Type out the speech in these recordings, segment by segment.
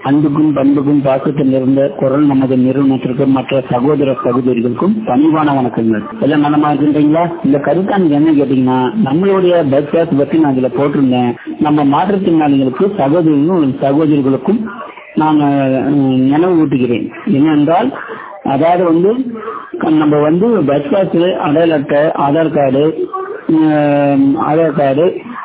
அன்புக்கும் பண்புக்கும் பாசத்தில் இருந்த குரல் நமது நிறுவனத்திற்கும் மற்ற சகோதர சகோதரிகளுக்கும் பணிவான வணக்கங்கள் எல்லாம் நலமா இருக்கின்றீங்களா இந்த கருத்தானது என்ன கேட்டீங்கன்னா நம்மளுடைய பஸ் பாஸ் பத்தி நான் இதுல போட்டிருந்தேன் நம்ம மாற்றுத்திறனாளிகளுக்கு சகோதரிகளும் சகோதரிகளுக்கும் நான் அஹ், நினைவு ஊட்டுகிறேன் என்னென்றால் அதாவது வந்து நம்ம வந்து பஸ் பாஸ் அடையாள அட்டை Aadhaar card ah, Aadhaar card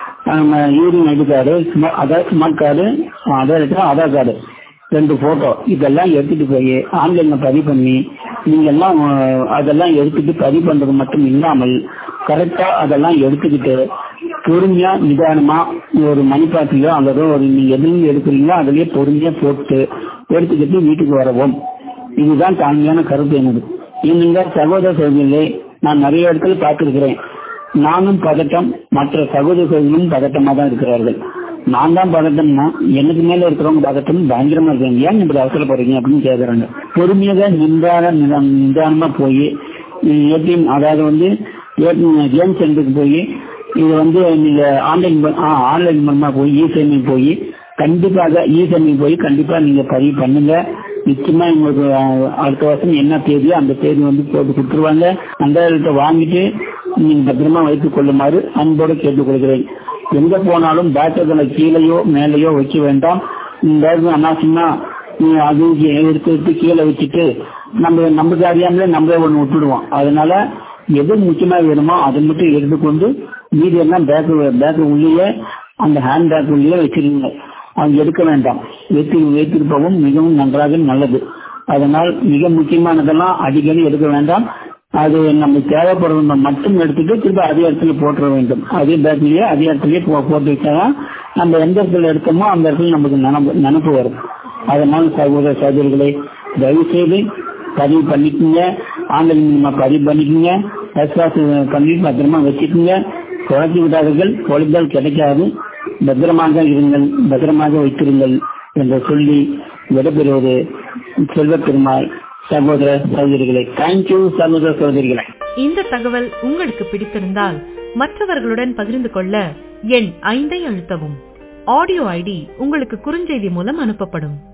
யூரின் ஐடி கார்டு அதாவது ஸ்மார்ட் கார்டு ஆதார் அட்டை ஆதார் கார்டு ரெண்டு போட்டோ இதெல்லாம் எடுத்துட்டு போய் ஆன்லைன்ல பதிவு பண்ணி நீங்க எல்லாம் அஹ், அதெல்லாம் எடுத்துட்டு பதிவு பண்றது மட்டும் இல்லாமல் கரெக்டா அதெல்லாம் எடுத்துக்கிட்டு பொறுமையா நிதானமா ஒரு மணிப்பாட்டிலோ அல்லதோ ஒரு நீங்க எதுல எடுக்கிறீங்களோ அதுலயே பொறுமையா போட்டு எடுத்துக்கிட்டு வீட்டுக்கு வரவும் இதுதான் தாழ்மையான கருத்து என்னது என்னங்க சகோதர சகோதரிகளே நான் நிறைய இடத்துல பார்த்திருக்கிறேன் நானும் பதட்டம் மற்ற சகோதர சகோதரிகளும் பதட்டமா தான் இருக்கிறார்கள் நான் தான் பதட்டம்னா எனக்கு மேல இருக்கிறவங்க பதட்டம் பயங்கரமா இருக்காங்க ஏன் இப்படி அவசரப்படுறீங்க அப்படின்னு கேக்குறாங்க பொறுமையாக நின்றான நிதானமா போய் ஏடிஎம் அதாவது வந்து கேம் சென்டருக்கு போய் இது வந்து நீங்க ஆன்லைன் ஆன்லைன் மூலமா போய் இ சேமி போய் கண்டிப்பாக இ சேமி போய் கண்டிப்பா நீங்க பதிவு பண்ணுங்க நிச்சயமா உங்களுக்கு அஹ், அடுத்த வருஷம் என்ன தேதியோ அந்த தேதி வந்து போட்டு கொடுத்துருவாங்க அந்த இடத்த வாங்கிட்டு நீங்க பத்திரமா வைத்துக் கொள்ளுமாறு அன்போடு கேட்டுக்கொள்கிறேன் எங்க போனாலும் பேட்டர்களை கீழேயோ மேலேயோ வைக்க வேண்டாம் இந்த அனாவசியமா நீங்க அது இங்க எடுத்து எடுத்து கீழே வச்சுட்டு நம்ம நமக்கு அறியாமலே நம்மளே ஒண்ணு விட்டுடுவோம் அதனால எது முக்கியமா வேணுமோ அதை மட்டும் எடுத்துக்கொண்டு மீதி எல்லாம் பேக் பேக் உள்ளேயே அந்த ஹேண்ட் பேக் உள்ளேயே வச்சிருங்க அவங்க எடுக்க வேண்டாம் வைத்து வைத்திருப்பவும் போகவும் மிகவும் நன்றாக நல்லது அதனால் மிக முக்கியமானதெல்லாம் அடிக்கடி எடுக்க வேண்டாம் அது நம்ம தேவைப்படுறத மட்டும் எடுத்துட்டு திரும்ப அதே இடத்துல போட்டுற வேண்டும் அதே பேக்லயே அதே இடத்துலயே போ- போட்டு வச்சாதான் நம்ம எந்த இடத்துல எடுத்தோமோ அந்த இடத்துல நமக்கு நினப்பு நினப்பு வரும் அதனால் சகோதர சகோதரிகளை தயவு செய்து பதிவு பண்ணிக்கோங்க ஆன்லைன் மூலமா பதிவு பண்ணிக்கோங்க எஸ்வாஸ் பண்ணி பத்திரமா வச்சுக்கோங்க குழந்தை விடாதீர்கள் பொழுதால் கிடைக்காது பத்திரமாக இருங்கள் பத்திரமாக வைத்திருங்கள் என்று சொல்லி விடைபெறுவது செல்வ பெருமாள் சகோதர சகோதரிகளை தேங்க்யூ சகோதர சகோதரிகளை இந்த தகவல் உங்களுக்கு பிடித்திருந்தால் மற்றவர்களுடன் பகிர்ந்து கொள்ள எண் ஐந்தை அழுத்தவும் ஆடியோ ஐடி உங்களுக்கு குறுஞ்செய்தி மூலம் அனுப்பப்படும்